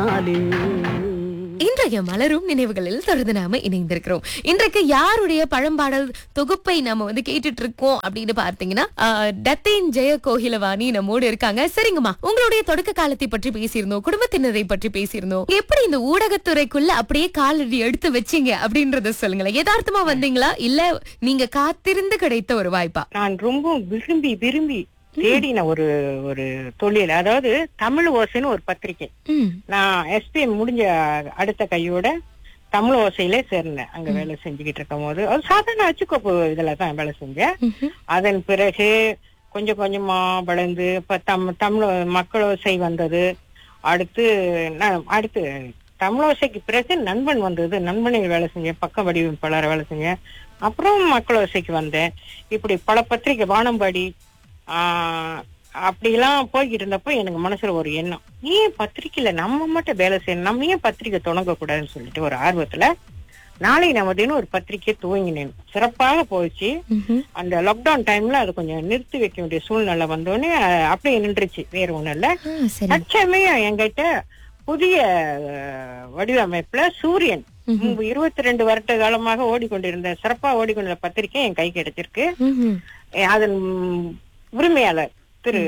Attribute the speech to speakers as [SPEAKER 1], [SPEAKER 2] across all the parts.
[SPEAKER 1] இன்றைய மலரும் நினைவுகளில் தொடர்ந்து நாம இணைந்திருக்கிறோம் இன்றைக்கு யாருடைய பழம்பாடல் தொகுப்பை நாம வந்து கேட்டுட்டு இருக்கோம் அப்படின்னு பார்த்தீங்கன்னா ஆஹ், டத்தேன் ஜெய கோகிலவாணி நம்மோடு இருக்காங்க சரிங்கம்மா உங்களுடைய தொடக்க காலத்தை பற்றி பேசியிருந்தோம் குடும்பத்தினரை பற்றி பேசியிருந்தோம் எப்படி இந்த ஊடகத்துறைக்குள்ள அப்படியே காலடி எடுத்து வச்சீங்க அப்படின்றத சொல்லுங்களேன் யதார்த்தமா வந்தீங்களா இல்ல நீங்க காத்திருந்து கிடைத்த ஒரு வாய்ப்பா
[SPEAKER 2] நான் ரொம்ப விரும்பி விரும்பி தேடின ஒரு ஒரு தொழில் அதாவது தமிழ் ஓசைன்னு ஒரு பத்திரிக்கை
[SPEAKER 1] ம்
[SPEAKER 2] நான் எஸ்பிஎம் முடிஞ்ச அடுத்த கையோட தமிழ் ஓசையிலே சேர்ந்தேன் அங்க வேலை செஞ்சுக்கிட்டு இருக்கும் போது அது சாதாரண அச்சுக்கோப்பு இதுல தான் வேலை செஞ்சேன்
[SPEAKER 1] ம்ஹும்.
[SPEAKER 2] அதன் பிறகு கொஞ்சம் கொஞ்சமா வளர்ந்து இப்ப தம் தமிழ் மக்களோசை வந்தது அடுத்து நான் அடுத்து தமிழோசைக்கு பிறகு நண்பன் வந்தது நண்பனில் வேலை செஞ்சேன் பக்க வடிவமைப்பாளர் வேலை செஞ்சேன் அப்புறம் மக்களோசைக்கு வந்தேன் இப்படி பல பத்திரிக்கை வானம்பாடி ஆஹ் அப்படிலாம் போய்கிட்டு இருந்தப்போ எனக்கு மனசுல ஒரு எண்ணம் ஏன் பத்திரிக்கையில நம்ம மட்டும் வேலை செய்யணும் நம்ம ஏன் பத்திரிக்கை தொடங்க கூடாதுன்னு சொல்லிட்டு ஒரு ஆர்வத்துல நாளை நமதுன்னு ஒரு பத்திரிக்கை துவங்கினேன் சிறப்பாக போச்சு
[SPEAKER 1] ம்ஹும்.
[SPEAKER 2] அந்த லாக்டவுன் டைம்ல அது கொஞ்சம் நிறுத்தி வைக்க வேண்டிய சூழ்நிலை வந்தோடனே அஹ், அப்படியே நின்றுச்சு வேற ஒண்ணும் இல்ல
[SPEAKER 1] ஆ, சரி
[SPEAKER 2] தற்சமயம் என்கிட்ட புதிய அஹ், வடிவமைப்புல சூரியன் முன்பு இருபத்தி ரெண்டு வருட காலமாக ஓடிக்கொண்டிருந்த சிறப்பா ஓடிக்கொண்டிருந்த பத்திரிக்கை என் கை கிடைச்சிருக்கு
[SPEAKER 1] ம்ஹும்.
[SPEAKER 2] அஹ், அதன் உரிமையாளர் திரு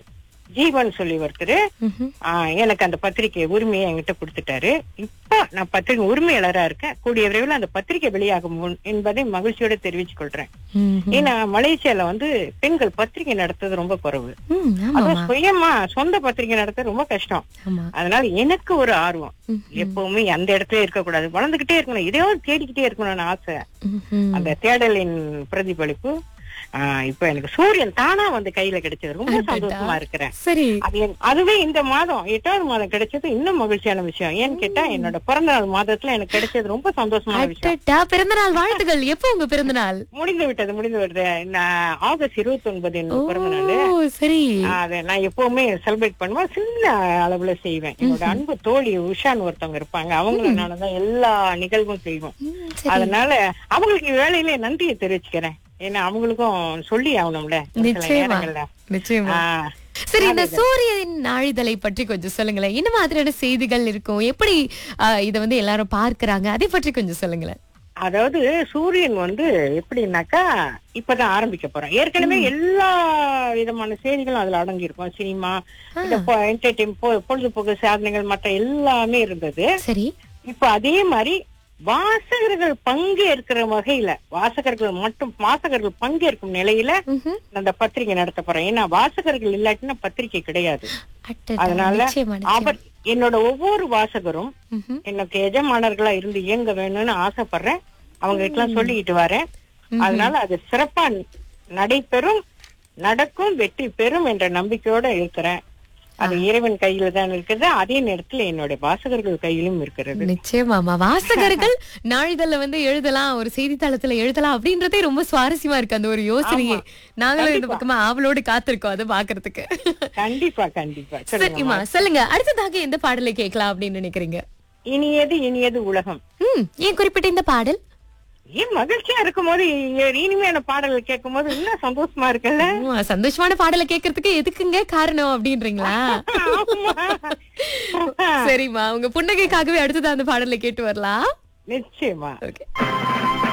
[SPEAKER 2] ஜீவன் சொல்லி ஒருத்தர்
[SPEAKER 1] ம்ஹும்.
[SPEAKER 2] எனக்கு அந்த பத்திரிகை உரிமையை என்கிட்ட கொடுத்துட்டாரு இப்ப நான் பத்திரிகை உரிமையாளரா இருக்கேன் கூடிய விரைவில் அந்த பத்திரிகை வெளியாகும் முன் என்பதை மகிழ்ச்சியோட தெரிவித்துக் கொள்றேன்
[SPEAKER 1] ம்ஹும்.
[SPEAKER 2] ஏன்னா மலேசியால வந்து பெண்கள் பத்திரிகை நடத்துறது ரொம்ப குறைவு
[SPEAKER 1] ம், ஆமாமா
[SPEAKER 2] அதுவும் சுயமா சொந்த பத்திரிகை நடத்த ரொம்ப கஷ்டம்
[SPEAKER 1] ஆமா
[SPEAKER 2] அதனால எனக்கு ஒரு ஆர்வம்
[SPEAKER 1] ம்ஹும்.
[SPEAKER 2] எப்பவுமே அந்த இடத்துல இருக்கக்கூடாது வளர்ந்துகிட்டே இருக்கணும் இதையாவது தேடிக்கிட்டே இருக்கணும்னு ஆசை
[SPEAKER 1] ம்ஹும்.
[SPEAKER 2] அந்த தேடலின் பிரதிபலிப்பு ஆஹ் இப்ப எனக்கு சூரியன் தானா வந்து கையில கிடைச்சது ரொம்ப
[SPEAKER 1] அடடா.
[SPEAKER 2] சந்தோஷமா இருக்கிறேன்
[SPEAKER 1] சரி
[SPEAKER 2] அது என்- அதுவே இந்த மாதம் எட்டாவது மாதம் கிடைச்சது இன்னும் மகிழ்ச்சியான விஷயம் ஏன்னு கேட்டா என்னோட பிறந்த நாள் மாதத்துல எனக்கு கிடைச்சது ரொம்ப சந்தோஷமான விஷயம்
[SPEAKER 1] அட்டட்டா பிறந்த நாள் வாழ்த்துகள் எப்போ உங்க பிறந்த நாள்
[SPEAKER 2] முடிந்து விட்டது முடிந்து விட்டது நான் ஆகஸ்ட் இருபத்தி ஒன்பது
[SPEAKER 1] ஓ
[SPEAKER 2] பிறந்த நாள்
[SPEAKER 1] சரி
[SPEAKER 2] அதை நான் எப்பவுமே செலிப்ரேட் பண்ணுவேன் சின்ன அளவுல செய்வேன் என்னோட அன்பு தோழி உஷான்னு ஒருத்தவங்க இருப்பாங்க அவங்களனாலதான் எல்லா நிகழ்வும் செய்வோம்
[SPEAKER 1] ம், சரி
[SPEAKER 2] அதனால அவங்களுக்கு வேலையிலே நன்றியை தெரிவிச்சுக்கிறேன் ஏன்னா அவங்களுக்கும் சொல்லி ஆகணும்ல ஒரு சில
[SPEAKER 1] நிச்சயமா
[SPEAKER 2] நேரங்கள்ல.
[SPEAKER 1] நிச்சயமா
[SPEAKER 2] ஆஹ்
[SPEAKER 1] சரி இந்த சூரியன் நாளிதழை பற்றி கொஞ்சம் சொல்லுங்களேன் என்ன மாதிரியான செய்திகள் இருக்கும் எப்படி ஆ, இத வந்து எல்லாரும் பார்க்கறாங்க அதை பற்றி கொஞ்சம் சொல்லுங்களேன்
[SPEAKER 2] அதாவது சூரியன் வந்து எப்படின்னாக்கா இப்பதான் ஆரம்பிக்க போறோம் ஏற்கனவே எல்லா விதமான செய்திகளும் அதுல அடங்கி இருக்கும் சினிமா இந்த என்டர்டைன் பொழுதுபோக்கு சாதனைகள் மற்ற எல்லாமே இருந்தது
[SPEAKER 1] சரி
[SPEAKER 2] இப்ப அதே மாதிரி வாசகர்கள் பங்கேற்கிற வகையில வாசகர்கள் மட்டும் வாசகர்கள் பங்கேற்கும் நிலையில
[SPEAKER 1] ம்ஹும்.
[SPEAKER 2] அந்த பத்திரிகை நடத்த போறேன் ஏன்னா வாசகர்கள் இல்லாட்டினா பத்திரிகை கிடையாது
[SPEAKER 1] அட்டட்டா,
[SPEAKER 2] அதனால
[SPEAKER 1] நிச்சயமா நிச்சயமா.
[SPEAKER 2] ஆபத் என்னோட ஒவ்வொரு வாசகரும்
[SPEAKER 1] ம்ஹும்.
[SPEAKER 2] எனக்கு எஜமானர்களா இருந்து இயங்க வேணும்னு ஆசைப்படுறேன் அவங்க கிட்ட எல்லாம் சொல்லிக்கிட்டு வரேன் அதனால அது சிறப்பா நடைபெறும் நடக்கும் வெற்றி பெறும் என்ற நம்பிக்கையோட இருக்கிறேன் அது இறைவன் கையில தான் இருக்குது அதே நேரத்துல என்னுடைய வாசகர்கள் கையிலும் இருக்கிறது
[SPEAKER 1] நிச்சயமாமா வாசகர்கள் நாளிதழ்ல வந்து எழுதலாம் ஒரு செய்தித்தாளத்துல எழுதலாம் அப்படின்றதே ரொம்ப சுவாரஸ்யமா இருக்கு அந்த ஒரு யோசனையே நாங்களும் இந்த பக்கமா ஆவலோடு காத்திருக்கோம் அதை பாக்குறதுக்கு
[SPEAKER 2] கண்டிப்பா கண்டிப்பா சொல்லுங்க
[SPEAKER 1] சரிம்மா சொல்லுங்க அடுத்ததாக எந்த பாடலை கேட்கலாம் அப்படின்னு நினைக்கிறீங்க
[SPEAKER 2] இனியது இனியது உலகம்
[SPEAKER 1] ம் ஏன் குறிப்பிட்ட இந்த பாடல்
[SPEAKER 2] ஏன் மகிழ்ச்சியா இருக்கும் போது இனிமையான பாடல்கள் கேட்கும் போது இன்னும் சந்தோஷமா இருக்குல்ல
[SPEAKER 1] ஆமா, சந்தோஷமான பாடலை கேட்கறதுக்கு எதுக்குங்க காரணம் அப்படின்றீங்களா
[SPEAKER 2] ஆமா.
[SPEAKER 1] சரிம்மா உங்க புன்னகைக்காகவே அடுத்தது அந்த பாடலை கேட்டு வரலாம்
[SPEAKER 2] நிச்சயமா
[SPEAKER 1] ஓகே